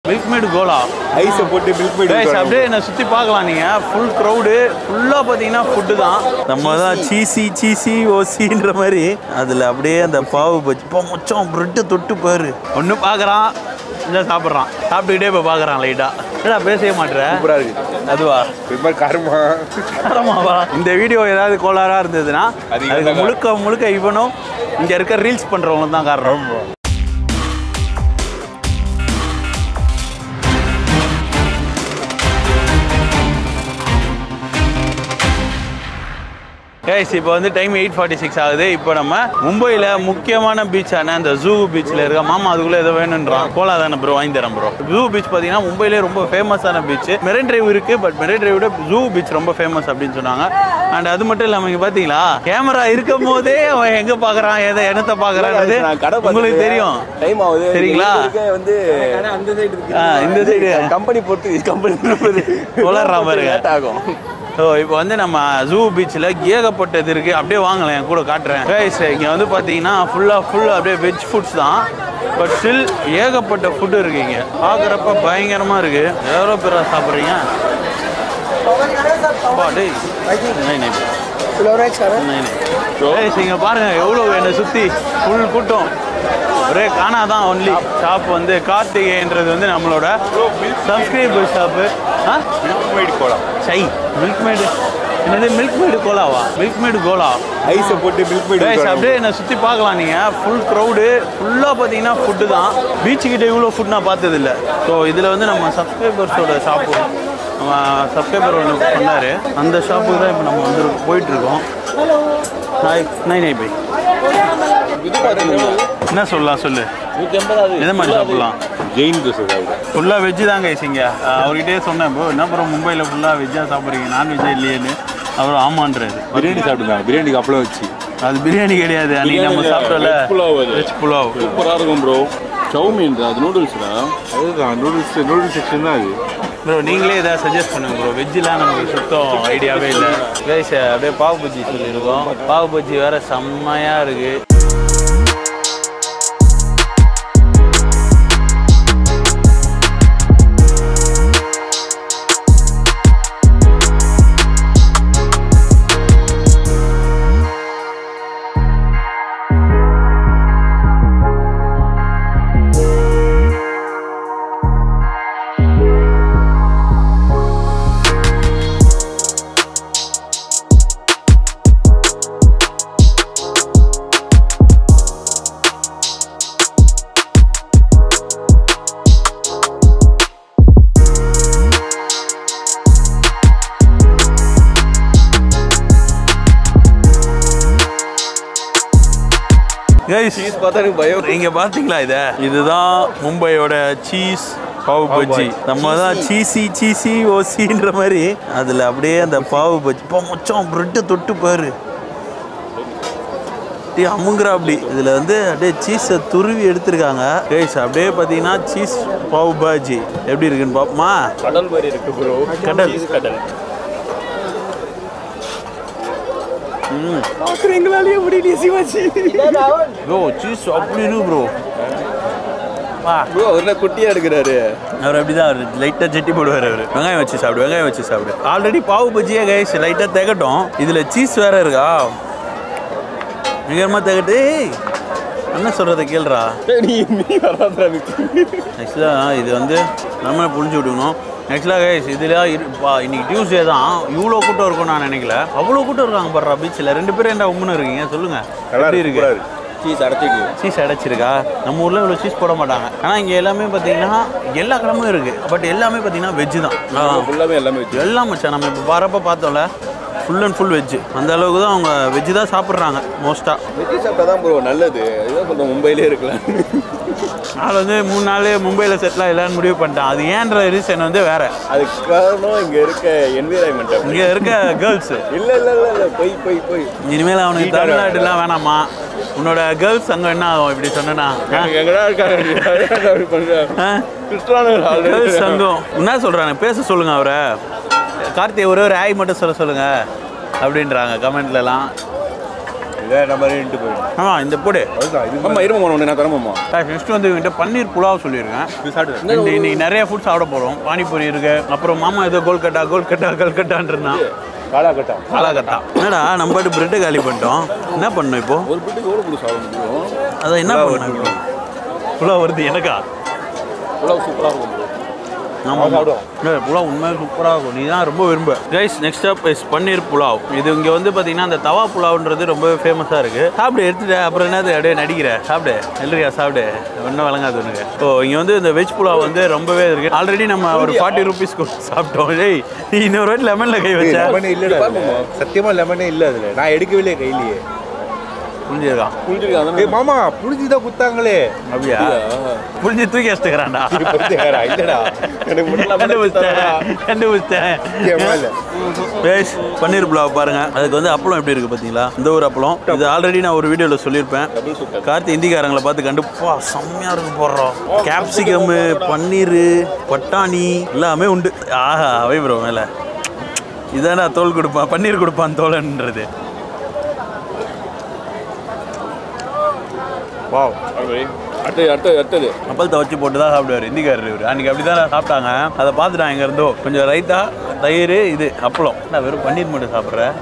Milk made cola ஐஸை போட்டு milk mat Guys, அப்படியே என்னை சுற்றி பார்க்கலாம் நீங்கள் ஃபுல் க்ரௌடு ஃபுல்லாக பார்த்தீங்கன்னா ஃபுட்டு தான் நம்ம தான் சீசி சீசி ஓசின்ற மாதிரி அதில் அப்படியே அந்த பாவு பஜ்ஜி இப்போ மொச்சம் ப்ரெட்டு தொட்டு பாரு ஒன்று பார்க்குறான் இல்லை சாப்பிட்றான் சாப்பிட்டுக்கிட்டே இப்போ பார்க்குறான் லைட்டாக என்னடா பேசவே மாட்டேற சூப்பரா இருக்கு அதுவா இது மாதிரி காரமா ஆமாவா இந்த வீடியோ ஏதாவது கோளாறாக இருந்ததுன்னா அதுக்கு அதுக்கு என்ன முழுக்க முழுக்க இவனும் இங்கே இருக்க ரீல்ஸ் பண்ணுறவங்களும் தான் காரணம் கைஸ் இப்போ வந்து டைம் எயிட் ஃபார்ட்டி சிக்ஸ் ஆகுது இப்போ நம்ம மும்பையில் முக்கியமான பீச்சான அந்த ஜூ பீச்சில் இருக்க மாமா அதுக்குள்ளே ஏதோ வேணுன்றான் கோலா தானே ப்ரோ வாங்கி தரேன் ப்ரோ ஜூ பீச் பார்த்தீங்கன்னா மும்பையிலே ரொம்ப ஃபேமஸான பீச் மெரைன் டிரைவ் இருக்கு பட் மெரைன் டிரைவ் விட ஜூ பீச் ரொம்ப ஃபேமஸ் அப்படின்னு சொன்னாங்க அண்ட் அது மட்டும் இல்லாமல் இங்கே பார்த்தீங்களா கேமரா இருக்கும் போதே அவன் எங்கே பார்க்குறான் எதை என்னத்தை பார்க்குறான்றது நான் கடை உங்களுக்கு தெரியும் டைம் ஆகுது சரிங்களா? இங்க வந்து அந்த சைடு ஆ, இந்த சைடு கம்பெனி பொறுத்து கம்பெனி வளர்றான் பாருங்க. லேட் ஆகும் ஸோ இப்போ வந்து நம்ம ஜூ பீச்சில் ஏகப்பட்டது இருக்குது அப்படியே வாங்கலாம் என் கூட காட்டுறேன் கைஸ் இங்கே வந்து பார்த்தீங்கன்னா ஃபுல்லாக ஃபுல்லாக அப்படியே வெஜ் ஃபுட்ஸ் தான் பட் ஸ்டில் ஏகப்பட்ட ஃபுட்டு இருக்கு இங்கே பார்க்குறப்ப பயங்கரமாக இருக்குது எவ்வளோ பேராக சாப்பிட்றீங்க அப்பா, டேய். நை, நை. நை, நை. Guys, இங்க பாருங்க எவ்வளோ என்னை சுற்றி ஃபுல் கூட்டம் ஒரே காணா தான் ஒன்லி ஷாப் வந்து கார்த்திகேயன்றது வந்து நம்மளோட சப்ஸ்கிரைபர் ஷாப்பு ஆ மில்க் மேட் கோலா சை மில்க் மேடு என்னது மில்க் மேடு கோலாவா மில்க் மேடு கோலா ஐஸை போட்டு மில்க் மேட் Guys, அப்படியே என்னை சுற்றி பார்க்கலாம் நீங்கள் ஃபுல் க்ரௌடு ஃபுல்லாக பார்த்தீங்கன்னா ஃபுட்டு தான் பீச்சுக்கிட்ட இவ்வளோ ஃபுட் நான் பார்த்ததில்ல ஸோ இதில் வந்து நம்ம சப்ஸ்கிரைபர்ஸோட ஷாப்பு நம்ம சப்ஸ்கிரைபர் ஒன்று சொன்னார் அந்த ஷாப்புக்கு தான் இப்போ நம்ம வந்து போயிட்டுருக்கோம் ஹாய் நை நை பை என்ன சொல்லலாம் சொல்லு எந்த மாதிரி சாப்பிடலாம் ஜெயின் தோசை சாப்பிடு ஃபுல்லாக வெஜ்ஜு தான் கைசிங்க அவர்கிட்டே சொன்னேன் ப்ரோ என்ன ப்ரோ மும்பையில் ஃபுல்லாக வெஜ்ஜாக சாப்பிட்றீங்க நான்வெஜ்ஜே இல்லையேன்னு அவர் ஆமான்றாரு பிரியாணி சாப்பிட்டுருந்தாங்க பிரியாணிக்கு அப்பளம் வச்சு அது பிரியாணி கிடையாது அன்னைக்கு நம்ம சாப்பிட்டோம்ல veg pulao அது. வெஜ் புலாவ் சூப்பராக இருக்கும் ப்ரோ சௌமீன் அது நூடுல்ஸ்டா அதுதான் நூடுல்ஸ் நூடுல்ஸ் செக்ஷன் தான் அது ப்ரோ நீங்களே ஏதாவது சஜஸ்ட் பண்ணுங்க ப்ரோ வெஜ்ஜிலாம் நமக்கு சுத்தம் ஐடியாவே இல்லை கைஸ் அப்படியே பாவு பஜ்ஜி சொல்லியிருக்கோம் பாவு பஜ்ஜி வேற செம்மையாக இருக்கு கைஸ் பார்த்தா எனக்கு பயம் இங்க பாத்தீங்களா இத இதுதான் மும்பையோட சீஸ் பாவு பஜ்ஜி நம்ம தான் சீசி சீசி ஓசின்ற மாதிரி அதுல அப்படியே அந்த பாவு பஜ்ஜி இப்போ மொச்சம் ப்ரெட்டு தொட்டு பாரு டீ அமுங்குறா அப்படி இதுல வந்து அப்படியே சீஸை துருவி எடுத்திருக்காங்க கைஸ் அப்படியே பார்த்தீங்கன்னா சீஸ் பாவு பாஜி எப்படி இருக்குன்னு பாப்போமா கடல் மாதிரி இருக்கு ப்ரோ கடல் கடல் ம் எங்களாலேயே முடியல சிவாச்சி ப்ரோ சீஸ் அப்படி இருக்கு ப்ரோ வா ப்ரோ அவர் என்ன குட்டியா எடுக்கிறாரு அவர் அப்படிதான் அவர் லைட்டாக ஜெட்டி போடுவார் அவர் வெங்காயம் வச்சு சாப்பிடு வெங்காயம் வச்சு சாப்பிடு ஆல்ரெடி பாவு பஜ்ஜியே கைஸ் லைட்டாக திகட்டும் இதில் சீஸ் வேற இருக்கா மிகமா திகட்டு ஏய், என்ன சொல்கிறத கேளுடா நீ நீ வராதா ஆக்சுவலாக இது வந்து நம்ம புரிஞ்சு விட்டுக்கணும் ஆக்சுவலாக கைஸ் இதில் இன்னைக்கு டியூஸ்டே தான் இவ்வளோ கூட்டம் இருக்கும்னு நான் நினைக்கல அவ்வளோ கூட்டம் இருக்காங்க பாடுறா பீச்சில் ரெண்டு பேரும் என்ன உம்முன்னு இருக்கீங்க சொல்லுங்கள் எப்படி இருக்கு சீஸ் அடைச்சிக்கு சீஸ் அடைச்சிருக்கா நம்ம ஊரில் இவ்வளோ சீஸ் போட மாட்டாங்க ஆனால் இங்கே எல்லாமே பார்த்தீங்கன்னா எல்லா கிழமும் இருக்குது பட் எல்லாமே பார்த்தீங்கன்னா வெஜ்ஜு தான் ஆ. ஃபுல்லாமே எல்லாமே வச்சு எல்லாம் மச்சான் நம்ம இப்போ வரப்போ பார்த்தோம்ல ஃபுல் அண்ட் ஃபுல் வெஜ்ஜு அந்த அளவுக்கு தான் அவங்க வெஜ்ஜு தான் சாப்பிட்றாங்க மோஸ்ட்டாக வெஜ்ஜி சாப்பிட்டா தான் ப்ரோ நல்லது இதுதான் சொல்றேன் மும்பையிலே இருக்கலாம் நான் வந்து மூணு நாள் மும்பையில் செட்டில் ஆகலான்னு முடிவு பண்ணிட்டேன் அது ஏன்ற ரீசன் வந்து வேற அதுக்கு காரணம் இங்க இருக்க என்விரான்மெண்ட் இங்கே இருக்க கேர்ள்ஸு இல்ல இல்ல இல்ல இல்ல போய் போய் போய் இனிமேல் அவனுக்கு தமிழ்நாட்டுலாம் வேணாமா உன்னோட கேர்ள்ஸ் அங்கே என்ன ஆகும் இப்படி சொன்னா எங்கடா இருக்காரு அப்படி பண்ற கிறிஸ்டானு கேர்ள்ஸ் சங்கம் என்ன சொல்கிறாங்க பேச சொல்லுங்க அவரை கார்த்திகை ஒரே ஒரு ஆய் மட்டும் சொல்ல சொல்லுங்க அப்படின்றாங்க கமெண்ட்லலாம் இதை நம்ம ரெண்டு போயிடும் ஆ இந்த போடு அதுதான் இது ஆமா இருமா ஒன்று நான் தரமாம்மா நெக்ஸ்ட் வந்து இவங்கிட்ட பன்னீர் புலாவ் சொல்லியிருக்கேன் இது சாப்பிட்டு இன்னைக்கு இன்னைக்கு நிறைய ஃபுட் சாப்பிட போகிறோம் பானிபூரி இருக்கு அப்புறம் மாமா ஏதோ கோல்கட்டா கோல்கட்டா கோல்கட்டான்னு இருந்தான் காலா கட்டா காலாகட்டா என்னடா நம்ம பாட்டு பிரெட்டு காலி பண்ணிட்டோம் என்ன பண்ணோம் இப்போ ஒரு பிட்டுக்கு எவ்வளோ புது சாப்பிட முடியும் அதை என்ன பண்ணோம் இப்போ புலாவ் வருது எனக்கா இவ்வளோ சூப்பராக இருக்கும் bro. ஆமாம் புலாவ் உண்மையாக சூப்பராக இருக்கும் நீ தான் ரொம்ப விரும்ப guys next up is paneer pulao இது இங்கே வந்து பார்த்தீங்கன்னா அந்த தவா புலாவ்ன்றது ரொம்ப ஃபேமஸாக இருக்குது சாப்பிடு எடுத்துட்டு அப்புறம் என்னது அப்படியே நடிக்கிற சாப்பிடு இல்லையா சாப்பிடு ஒன்றும் வழங்காது உனக்கு ஓ இங்கே வந்து இந்த வெஜ் புலாவ் வந்து ரொம்பவே இருக்குது ஆல்ரெடி நம்ம ஒரு ஃபார்ட்டி ருபீஸ்க்கு சாப்பிட்டோம் டேய் நீ இன்னொரு வாட்டி லெமனில் கை வச்ச லெமனே இல்லடா இதுல. சத்தியமா லெமனே இல்ல அதுல நான் எடுக்கவே கையிலேயே புரிஞ்சிருக்கான் புரிஞ்சிருக்கா அதானே? ஏய் மாமா புடிச்சுதான் குத்தாங்களே அப்படியா புரிஞ்சு தூக்கி வச்சுக்கிறான்டா புரிஞ்சுக்காரா? இல்லடா எனக்கு மட்டும் கண்டுபிடிச்சிட்டேன் கண்டுபிடிச்சிட்டேன் முக்கியமா இல்ல பேஸ் பன்னீர் புலாவ் பாருங்க அதுக்கு வந்து அப்பளம் எப்படி இருக்கு பாத்தீங்களா இந்த ஒரு அப்பளம் இது ஆல்ரெடி நான் ஒரு வீடியோல சொல்லியிருப்பேன் கார்த்தி இந்திக்காரங்களை பார்த்து கண்டு பா செம்மையா இருக்கு போடுறோம் கேப்சிகம் பன்னீர் பட்டாணி எல்லாமே உண்டு ஆஹா அவை ப்ரோ மேல இதானே தோல் கொடுப்பான் பன்னீர் கொடுப்பான் தோலன்றது வாவ் அப்படி. அடுத்தது அடுத்தது அடுத்தது அப்பளத்தை வச்சு போட்டு தான் சாப்பிடுவார் இந்திக்காரர் இவர் அன்றைக்கி அப்படி தான் சாப்பிட்டாங்க அதை பார்த்துட்டான் எங்க இருந்தோ கொஞ்சம் ரைத்தா தயிர் இது அப்பளம் நான் வெறும் பன்னீர் மட்டும் சாப்பிட்றேன்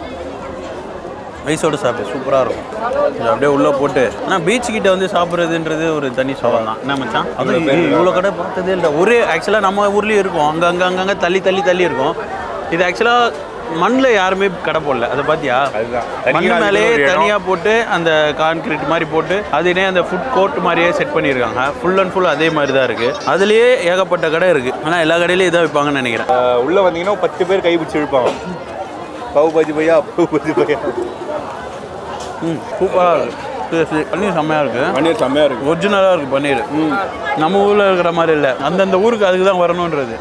ரைஸோடு சாப்பிடு சூப்பராக இருக்கும் கொஞ்சம் அப்படியே உள்ளே போட்டு ஆனால் பீச் கிட்ட வந்து சாப்பிட்றதுன்றது ஒரு தனி சுகம் தான் என்ன மச்சான் அது இவ்வளோ கடை பார்த்ததே இல்லை ஒரே ஆக்சுவலாக நம்ம ஊர்லேயும் இருக்கும் அங்கே அங்கே அங்கங்கே தள்ளி தள்ளி தள்ளி இருக்கும் இது ஆக்சுவலாக மண்ணில் யாருமே கடை போடல அதை பார்த்தியா அதுதான் மண் தனியா மேலே அதுக்கு ஒரு இடம். தனியாக போட்டு அந்த கான்கிரீட் மாதிரி போட்டு அதுனே அந்த ஃபுட் கோர்ட் மாதிரியே செட் பண்ணியிருக்காங்க ஃபுல் அண்ட் ஃபுல் அதே மாதிரி தான் இருக்குது அதுலேயே ஏகப்பட்ட கடை இருக்குது ஆனால் எல்லா கடையிலையும் இதான் வைப்பாங்கன்னு நினைக்கிறேன் ஆஹ் உள்ள வந்தீங்கன்னா ஒரு பத்து பேர் கை பிடிச்சி இழுப்பாங்க பவு பஜி பையா பவு பஜி பையா ம் சூப்பராக இருக்குது பன்னீர் செம்மையாக இருக்குது பன்னீர் செம்மையாக இருக்கு ஒரிஜினலாக இருக்குது பன்னீர் நம்ம ஊரில் இருக்கிற மாதிரி இல்லை அந்தந்த ஊருக்கு அதுக்கு தான் வரணுன்றது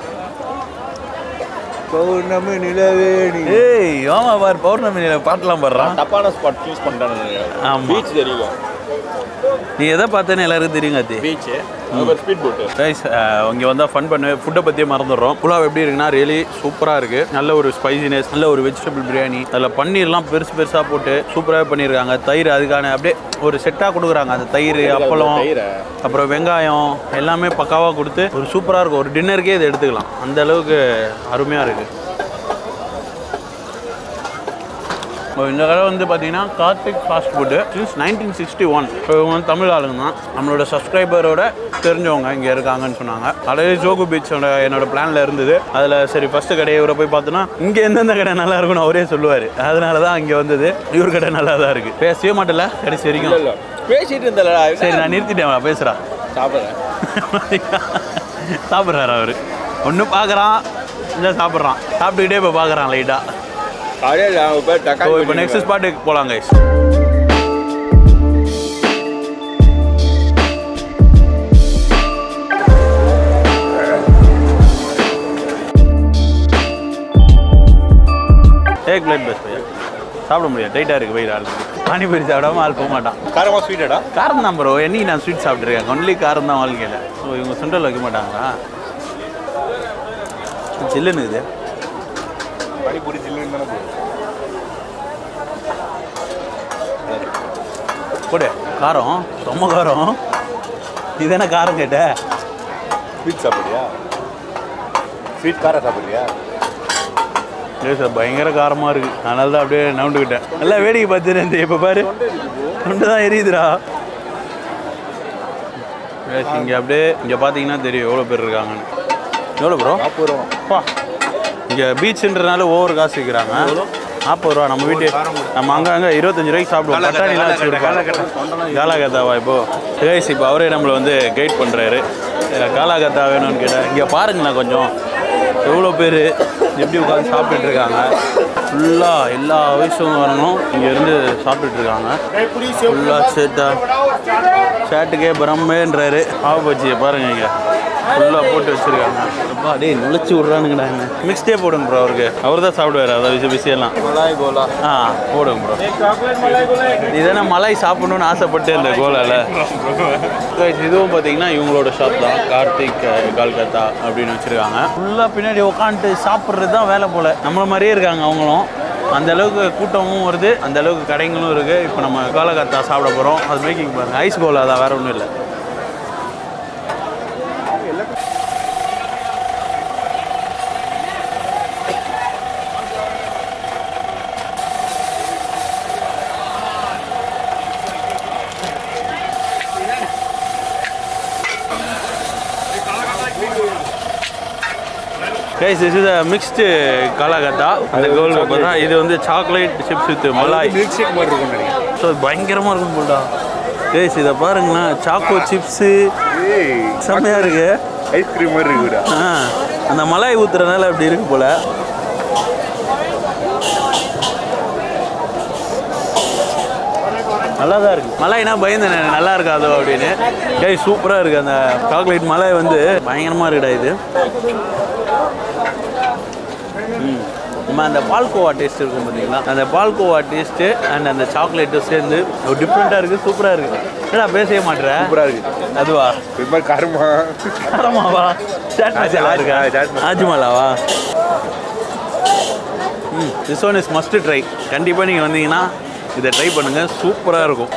பௌர்ணமி நிலவே நீ ஏய் ஆமா பார் பௌர்ணமியில் பாட்டெலாம் பாடுறான் தப்பான ஸ்பாட் சூஸ் பண்ணிட்டானு ஆமா. பீச் தெரியல நீ எதை பார்த்தேன்னு எல்லாருக்கும் தெரியுங்க அத்தி பீச் அப்புறம் ஸ்பீட் போட்டு கைஸ் இங்கே வந்தால் ஃபன் பண்ணு ஃபுட்டை பற்றியே மறந்துடுறோம் புலாவ் எப்படி இருக்குன்னா ரியலி சூப்பராக இருக்குது நல்ல ஒரு ஸ்பைசினஸ் நல்ல ஒரு வெஜிடபிள் பிரியாணி அதில் பன்னீர்லாம் பெருசு பெருசாக போட்டு சூப்பராகவே பண்ணியிருக்காங்க தயிர் அதுக்கான அப்படியே ஒரு செட்டாக கொடுக்குறாங்க அந்த தயிர் அப்பளம் தயிரை. அப்புறம் வெங்காயம் எல்லாமே பக்காவாக கொடுத்து ஒரு சூப்பராக இருக்கும் ஒரு டின்னருக்கே இதை எடுத்துக்கலாம் அந்த அளவுக்கு அருமையாக இருக்குது இந்த கடை வந்து பார்த்தீங்கன்னா Karthik fast food since nineteen sixty one இவங்க வந்து தமிழ் ஆளுங்க தான் நம்மளோட சப்ஸ்கிரைபரோட தெரிஞ்சவங்க இங்கே இருக்காங்கன்னு சொன்னாங்க அதே ஜோகு பீச்சோட என்னோட பிளானில் இருந்தது அதில் சரி ஃபஸ்ட்டு கடையை இவரை போய் பார்த்தோன்னா இங்கே எந்தெந்த கடை நல்லா இருக்கும்னு அவரே சொல்லுவார் அதனால தான் இங்கே வந்தது இவர் கடை நல்லா தான் இருக்குது பேசவே மாட்டல கடைசி வரைக்கும் இல்ல பேசிட்டு இருந்தல சரி நான் நிறுத்திட்டேன் பேசுகிறா சாப்பிட்றேன் சாப்பிட்றாரு அவர் ஒன்று பார்க்குறான் இல்லை சாப்பிட்றான் சாப்பிட்டுக்கிட்டே இப்போ பார்க்குறான் லைட்டாக காலையில் அவங்க பேர் ஸோ தக்காளி இப்போ நெக்ஸ்ட் ஸ்பாட்டுக்கு போகலாம் கைஸ் ஏக் பிளேட் பஸ் பையா சாப்பிட முடியாது டைட்டாக இருக்குது வயிறு ஆள் பானிபூரி சாப்பிடாம ஆள் போக மாட்டான் காரமா ஸ்வீட்டடா காரம் தான் ப்ரோ என்னைக்கு நான் ஸ்வீட் சாப்பிட்ருக்கேன் ஒன்லி காரம் தான் வாழ்க்கையில் ஸோ இவங்க சுண்டல் வைக்க மாட்டாங்களா சில்லுன்னு இது பானிபூரி ஜில்லுன்னு தானே போகுது போடு காரம் ரொம்ப காரம் நீ தானே காரம் கேட்ட ஸ்வீட் சாப்பிடுறியா ஸ்வீட் காரம் சாப்பிடுறியா இல்லை சார் பயங்கர காரமாக இருக்குது அதனால தான் அப்படியே நவுண்டுக்கிட்டேன் நல்லா வேடிக்கை பார்த்துட்டு இப்போ பாரு தொண்டு தான் எரியுதுடா இங்கே அப்படியே இங்கே பார்த்தீங்கன்னா தெரியும் எவ்வளோ பேர் இருக்காங்கன்னு எவ்வளோ ப்ரோ நாற்பது ரூபா அப்பா இங்கே பீச்சுன்றனால ஓவர் காசு விற்கிறாங்க நாற்பது ரூபா நம்ம வீட்டு நம்ம அங்கே அங்கே இருபத்தஞ்சு ரூபாய்க்கு சாப்பிடுவோம் பட்டாணிலாம் வச்சுருக்கோம் காலாகத்தாவா இப்போ கைஸ் இப்போ அவரே நம்மளை வந்து கைட் பண்ணுறாரு காலாகத்தா வேணும்னு கேட்டேன் இங்கே பாருங்களேன் கொஞ்சம் எவ்வளோ பேர் எப்படி உட்காந்து சாப்பிட்டுட்டு இருக்காங்க ஃபுல்லாக எல்லா வயசும் வரணும் இங்கேருந்து சாப்பிட்டுட்டு இருக்காங்க ஃபுல்லாக சேட்டா சேட்டுக்கே பிரம்மேன்றாரு பாவ பஜ்ஜியை பாருங்க இங்கே ஃபுல்லாக போட்டு வச்சிருக்காங்க அப்பா டேய் நுழைச்சி விட்றானுங்கடா என்ன மிக்ஸ்டே போடுங்க ப்ரோ அவருக்கு அவர் தான் சாப்பிடுவார் அதை விஷயம் விஷயம்லாம் மலாய் கோலா ஆ போடுங்க ப்ரோ இதானே மலாய் சாப்பிடணும்னு ஆசைப்பட்டு இந்த கோலால Guys, இதுவும் பார்த்தீங்கன்னா இவங்களோட ஷாப் தான் கார்த்திக் அஹ், கல்கத்தா அப்படின்னு வச்சுருக்காங்க ஃபுல்லாக பின்னாடி உட்காந்துட்டு சாப்பிட்றது தான் வேலை போல் நம்மள மாதிரியே இருக்காங்க அவங்களும் அந்த அளவுக்கு கூட்டமும் வருது அந்த அளவுக்கு கடைங்களும் இருக்குது இப்போ நம்ம கோலகத்தா சாப்பிட போகிறோம் அது மேக்கிங் பாருங்க ஐஸ் கோலா தான் வேறு ஒன்றும் இல்லை கைஸ் திஸ் இஸ் மிக்ஸ்டு காலாகத்தா அந்த கோல் பார்த்தா இது வந்து chocolate chips with malai milkshake மாதிரி இருக்கும் நினைக்கிறேன் ஸோ பயங்கரமாக இருக்கும் போல்டா கைஸ் இதை பாருங்களேன் சாக்கோ சிப்ஸு ஏய் செம்மையாக இருக்கு ஐஸ்கிரீம் மாதிரி இருக்குடா ஆ அந்த மலாய் ஊத்துறதுனால அப்படி இருக்கு போல நல்லா தான் இருக்கு மலாய்னா பயந்தேன் நான், நல்லா இருக்காதோ அப்படின்னு கை சூப்பராக இருக்கு அந்த சாக்லேட் மலாய் வந்து பயங்கரமாக இருக்குடா இது ம். நம்ம அந்த பால்கோவா டேஸ்ட் இருக்கும் பார்த்தீங்களா அந்த பால்கோவா டேஸ்ட்டு அண்ட் அந்த சாக்லேட்டும் சேர்ந்து ஒரு டிஃப்ரெண்ட்டாக இருக்குது சூப்பராக இருக்குது என்னடா பேசவே மாட்டேறேன் சூப்பராக இருக்கு அதுவா இது மாதிரி காரமா காரமாவா சாட் மசாலா இருக்கா ஆ, சாட் மசாலா. ஆஜ்மலாவா ம் this one is must try கண்டிப்பாக நீங்கள் வந்தீங்கன்னா இதை ட்ரை பண்ணுங்கள் சூப்பராக இருக்கும்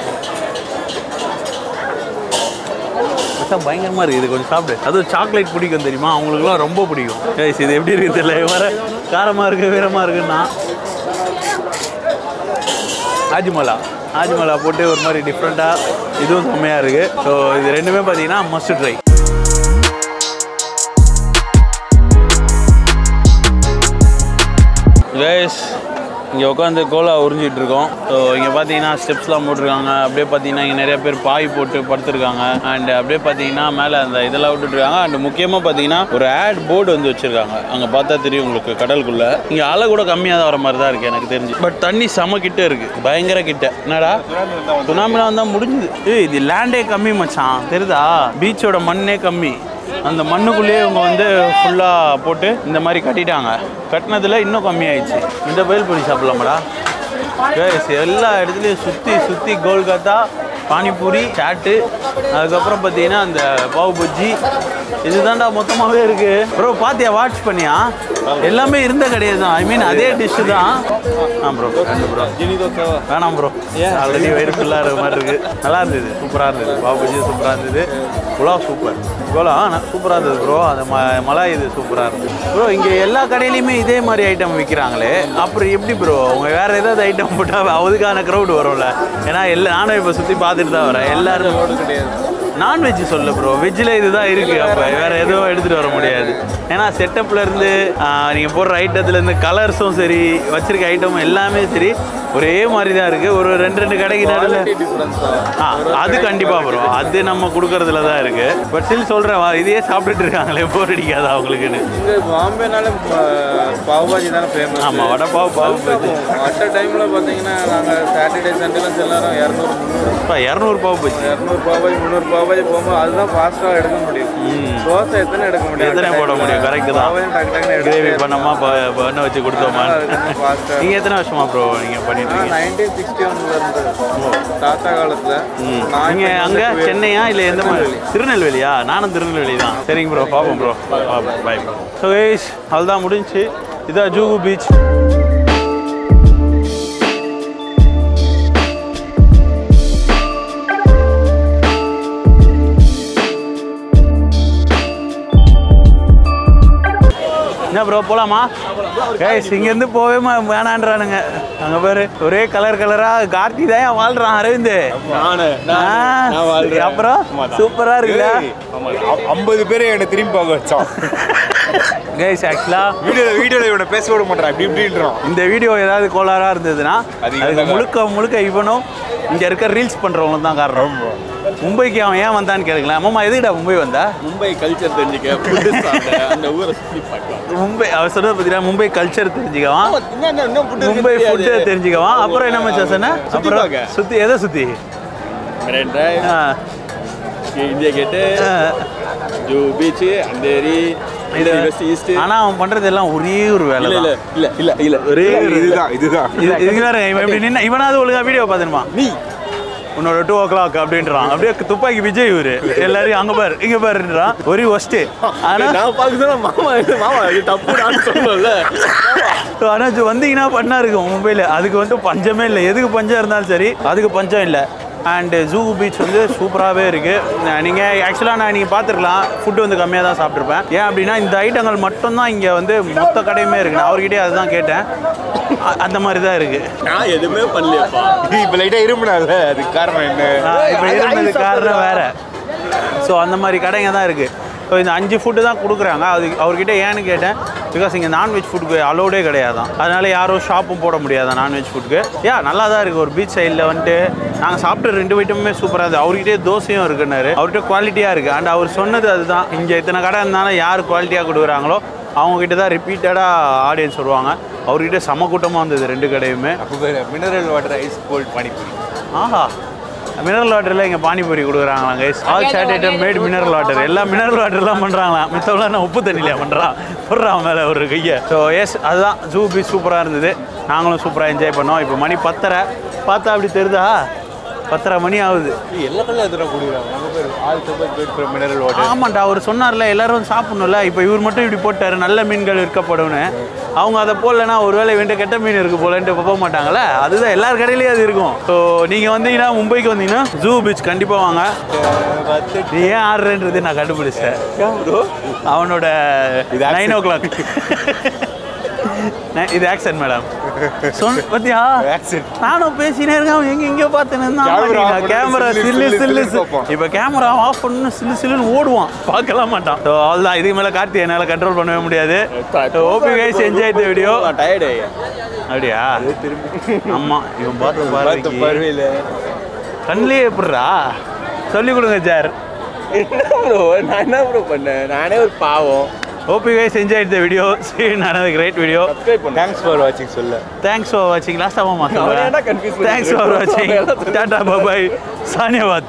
மச்சான் பயங்கரமாக இருக்குது இது கொஞ்சம் சாப்பிடு அதுவும் சாக்லேட் பிடிக்கும் தெரியுமா அவங்களுக்குலாம் ரொம்ப பிடிக்கும் கைஸ் இது எப்படி இருக்குது தெரியல வர காரமாக இருக்குது வீரமாக இருக்குன்னா ஆஜ்மலா ஆஜ்மலா போட்டு ஒரு மாதிரி டிஃப்ரெண்ட்டாக இதுவும் செம்மையாக இருக்குது ஸோ இது ரெண்டுமே பார்த்தீங்கன்னா மஸ்ட் ட்ரை கைஸ் இங்கே உட்காந்து கோலா உறிஞ்சிட்டு இருக்கோம் ஸோ இங்கே பார்த்தீங்கன்னா ஸ்டெப்ஸ்லாம் போட்டிருக்காங்க அப்படியே பார்த்தீங்கன்னா இங்கே நிறைய பேர் பாய் போட்டு படுத்துருக்காங்க அண்ட் அப்படியே பார்த்தீங்கன்னா மேலே அந்த இதெல்லாம் விட்டுட்ருக்காங்க அண்ட் முக்கியமாக பார்த்தீங்கன்னா ஒரு ஆட் போர்டு வந்து வச்சுருக்காங்க அங்கே பார்த்தா தெரியும் உங்களுக்கு கடலுக்குள்ளே இங்கே அலை கூட கம்மியாக தான் வர மாதிரி தான் இருக்குது எனக்கு தெரிஞ்சு பட் தண்ணி செம கிட்ட இருக்குது பயங்கர கிட்ட என்னடா சுனாமிலாம் வந்தால் முடிஞ்சுது ஏய் இது லேண்டே கம்மி மச்சான் தெரியுதா பீச்சோட மண்ணே கம்மி அந்த மண்ணுக்குள்ளேயே இவங்க வந்து ஃபுல்லாக போட்டு இந்த மாதிரி கட்டிட்டாங்க கட்டினதில் இன்னும் கம்மியாயிடுச்சு இந்த பயில் பொடி சாப்பிடலாமாடா கேஸ் எல்லா இடத்துலையும் சுற்றி சுற்றி கோல்கத்தா பானிபூரி சாட்டு அதுக்கப்புறம் பார்த்தீங்கன்னா அந்த பாவு பஜ்ஜி இதுதான்டா மொத்தமாகவே இருக்கு ப்ரோ பாத்தியா வாட்ச் பண்ணியா எல்லாமே இருந்த கிடையாது தான் ஐ மீன் அதே டிஷ்ஷு தான் ஆ ப்ரோ ரெண்டு ப்ரோ வேணாம் ப்ரோ ஆல்ரெடி வயிறு ஃபுல்லாக இருக்க மாதிரி இருக்கு நல்லா இருந்தது சூப்பராக இருந்தது பாவு பஜ்ஜி சூப்பராக இருந்தது புலாவ் சூப்பர் கோலா சூப்பராக இருந்தது ப்ரோ அந்த ம மலாய் இது சூப்பராக இருந்தது ப்ரோ இங்கே எல்லா கடையிலையுமே இதே மாதிரி ஐட்டம் விற்கிறாங்களே அப்புறம் எப்படி ப்ரோ அவங்க வேற ஏதாவது ஐட்டம் போட்டால் அதுக்கான க்ரௌட் வரும்ல ஏன்னா எல்லா நானும் இப்போ சுற்றி பார்த்துட்டு தான் வரேன் எல்லாரும் நான்வெஜ் சொல்ல ப்ரோ வெஜ்ஜில் இதுதான் இருக்கு அப்போ வேற எதுவும் எடுத்துட்டு வர முடியாது ஏன்னா செட்டப்ல இருந்து ஆஹ், நீங்க போடுற ஐட்டத்துல இருந்து கலர்ஸும் சரி வச்சிருக்க ஐட்டமும் எல்லாமே சரி ஒரே மாதிரி தான் இருக்கு ஒரு ரெண்டு ரெண்டு கடைக்கு நடுவில் ஆ அது கண்டிப்பா ப்ரோ அது நம்ம கொடுக்கறதுல தான் இருக்கு பட் ஸ்டில் சொல்றேன் வா, இதையே சாப்பிட்டுட்டு இருக்காங்களே போர் அடிக்காதா அவங்களுக்குன்னு இங்கே பாம்பேனால பாவுபாஜி தானே ஃபேமஸ் ஆமா வடப்பாவ் பாவ் பஜ்ஜி மற்ற டைமில் பார்த்தீங்கன்னா நாங்கள் சாட்டர்டே சண்டேலாம் செல்லாரம் இரநூறு முந்நூறு அப்பா, இரநூறு பாவ் பஜ்ஜி இரநூறு பாவாஜி முந்நூறு பாவாஜி போகும்போது அதுதான் ஃபாஸ்ட்டாக எடுக்க முடியும் தோசை எத்தனை எடுக்க முடியும் எத்தனை போட முடியும் கரெக்ட் தான் பாவாஜி டக்கு டக்குன்னு கிரேவி எடுத்து பண்ணோமா ப- பண்ண வச்சு கொடுத்தோமா ஃபாஸ்ட்டாக நீங்க எத்தனை வருஷமா ப்ரோ நீங்க பண்ணிட்டு இருக்கீங்க நைன்டீன் சிக்ஸ்டி ஒன்ல இருந்து தாத்தா காலத்தில் நான் நீங்க அங்க சென்னையா இல்ல எந்த மாதிரி திருநெல்வேலியா நானும் திருநெல்வேலி தான் சரிங்க ப்ரோ பாப்போம் bro bye bro so guys அதுதான் முடிஞ்சுச்சு இதான் ஜூகு பீச் என்ன ப்ரோ போலாமா கைஸ் இங்கேருந்து போவே மா- வேணான்றானுங்க அங்க பாரு ஒரே கலர் கலரா கார்த்தி தான் வாழ்றான் அரவிந்த் நானு ஆ, அப்புறம் சூப்பரா இருக்குல்ல ஐம்பது பேரை என்னை திரும்பி பார்க்க வச்சான் கைஸ் ஆக்சுவலா வீடியோல வீடியோல இவனை பேச விட மாட்டான் இப்படி இப்படின்றான் இந்த வீடியோ ஏதாவது கோளாறா இருந்ததுன்னா அது அதுக்கு இவன்தான் முழுக்க முழுக்க இவனும் இங்க இருக்க ரீல்ஸ் பண்றவங்களும் தான் காரணம் மும்பைக்கு அவன் ஏன் வந்தான்னு கேட்கலாம் அம்மா எதுக்குடா மும்பை வந்தா மும்பை கல்ச்சர் தெரிஞ்சுக்க ஃபுட்டு சாப்பிட அந்த ஊரை சுற்றி பார்க்கலாம் மும்பை அவர் சொன்னது பார்த்தீங்கன்னா மும்பை கல்ச்சர் தெரிஞ்சுக்கவான் என்ன என்ன food இருக்கு மும்பை தெரியாது. ஃபுட்டு தெரிஞ்சுக்கவான் அப்புறம் என்ன மச்சா சொன்ன சுத்தி அப்புறம் பார்க்க. சுத்தி எதை சுத்தி மெரைன் டிரைவ் ஆ, இந்தியா கேட்டு ஆ. ஜூ பீச் அந்தேரி இது வெஸ்ட் ஈஸ்ட் ஆனா அவன் பண்றது எல்லாம் ஒரே ஒரு வேலை இல்ல இல்ல தான். இல்ல இல்ல இல்ல ஒரே ஒரு இதுதான் இதுதான் இது இதுக்கு வேற இவன் இப்படி நின்று இவனாவது ஒழுங்கா வீடியோ பார்த்துருமா நீ உன்னோட டூ ஓ கிளாக் அப்படின்றான் அப்படியே துப்பாக்கி விஜய் இவரு எல்லாரையும் அங்க பாரு இங்க பாருன்றான் ஒரு ஒஸ்ட் ஆனா நான் பார்க்க மாமா இது மாமா இது தப்பு நான் சொல்லல ஆனால் வந்தீங்கன்னா பண்ணா இருக்கும் மும்பையில் அதுக்கு வந்து பஞ்சமே இல்லை எதுக்கு பஞ்சம் இருந்தாலும் சரி அதுக்கு பஞ்சம் இல்லை அண்டு ஜூ பீச் வந்து சூப்பராகவே இருக்குது நீங்கள் ஆக்சுவலாக நான் நீங்கள் பார்த்துருக்கலாம் ஃபுட்டு வந்து கம்மியாக தான் சாப்பிட்ருப்பேன் ஏன் அப்படின்னா இந்த ஐட்டங்கள் மட்டும்தான் இங்கே வந்து மொத்த கடையுமே இருக்குது நான் அவர்கிட்டயே அதுதான் கேட்டேன் அ- அந்த மாதிரி தான் இருக்குது நான் எதுவுமே பண்ணலையப்பா இப்போ லைட்டாக இருமுனால அதுக்கு காரணம் என்ன இப்போ இருந்தது காரணம் வேற ஸோ அந்த மாதிரி கடைங்க தான் இருக்குது ஸோ இந்த அஞ்சு ஃபுட்டு தான் கொடுக்குறாங்க அது அவர்கிட்ட ஏன்னு கேட்டேன் பிகாஸ் இங்கே நான்வெஜ் ஃபுட்டுக்கு அலோடே கிடையாதான் அதனால யாரும் ஷாப்பும் போட முடியாதான் நான்வெஜ் ஃபுட்டுக்கு யா நல்லா தான் இருக்குது ஒரு பீச் சைடில் வந்துட்டு நாங்கள் சாப்பிட்ட ரெண்டு ஐட்டமுமே சூப்பராக இருக்குது அவர்கிட்டே தோசையும் இருக்குன்னாரு அவர்கிட்ட குவாலிட்டியாக இருக்குது அண்ட் அவர் சொன்னது அதுதான் இங்கே இத்தனை கடை இருந்தாலும் யார் குவாலிட்டியாக கொடுக்குறாங்களோ அவங்ககிட்ட தான் ரிப்பீட்டடாக ஆடியன்ஸ் வருவாங்க அவர்கிட்ட செம கூட்டமாக வந்தது ரெண்டு கடையுமே அப்போ mineral water ice cold panipuri ஆஹா மினரல் வாட்டரில் இங்கே பானிபூரி கொடுக்குறாங்களாம் guys all chaat item made mineral water எல்லாம் மினரல் வாட்டர்லாம் பண்ணுறாங்களாம் மித்தவெல்லாம் நான் உப்பு தண்ணியில பண்ணுறான் போடுறான் மேலே ஒரு கையை ஸோ எஸ் அதுதான் ஜூ பீச் சூப்பராக இருந்தது நாங்களும் சூப்பராக என்ஜாய் பண்ணோம் இப்போ மணி பத்தரை பார்த்தா அப்படி தெரியுதா பத்தரை மணி ஆகுது எல்லா கடையில் எதுவும் கொடுக்குறாங்க நம்ம பேர் all support paid from mineral water ஆமாண்டா அவர் சொன்னார்ல எல்லாரும் சாப்பிடணும்ல இப்போ இவர் மட்டும் இப்படி போட்டாரு நல்ல மீன்கள் விற்கப்படும்னு அவங்க அதை போடலன்னா ஒருவேளை இவன்ட்ட கெட்ட மீன் இருக்கு போலன்ட்டு போக மாட்டாங்கல்ல அதுதான் எல்லார் கடையிலயும் அது இருக்கும் ஸோ நீங்கள் வந்தீங்கன்னா மும்பைக்கு வந்தீங்கன்னா ஜூ பீச் கண்டிப்பாக வாங்க நீ ஏன் ஆடுறன்றது நான் கண்டுபிடிச்சேன் அவனோட இது accent. நைன் ஓ கிளாக் இது ஆக்சன் மேடம் சொன்ன பத்தியா Accent. நானும் பேசினே இருக்கேன் அவன் எங்க எங்கேயோ பார்த்தேன் Camera off பண்ணி கேமரா சில்லு, சில்லு சில்லு, சில்லு சில்லுன்னு பார்ப்பான். இப்போ கேமரா ஆஃப் பண்ணு சில்லு சில்லுன்னு ஓடுவான் பார்க்கலாம் மாட்டான் ஸோ அவ்வளோதான் இதுக்கு மேலே கார்த்தி என்னால் கண்ட்ரோல் பண்ணவே முடியாது ஓபி கைஸ் என்ஜாய் த வீடியோ நான் டயர்டு அப்படியா ஆமாம் இவன் பார்த்து பார்த்து பாரு பருவையில் கண்ணிலே எப்படிரா சொல்லி கொடுங்க சார் என்ன ப்ரோ நான் என்ன ப்ரோ பண்ணேன் நானே ஒரு பாவம் ஓபி கைஸ் என்ஜாய் த வீடியோ சரி நான் கிரேட் வீடியோ சப்ஸ்கிரைப் பண்ணேன் தேங்க்ஸ் ஃபார் வாட்சிங் சொல்ல தேங்க்ஸ் ஃபார் வாட்சிங் லாஸ்ட் ஆமாம் அவனை ஏன்டா confuse பண்ணி தேங்க்ஸ் ஃபார் வச்சிருக்க? வாட்சிங் டாடா பாபாய் சானியாபாத்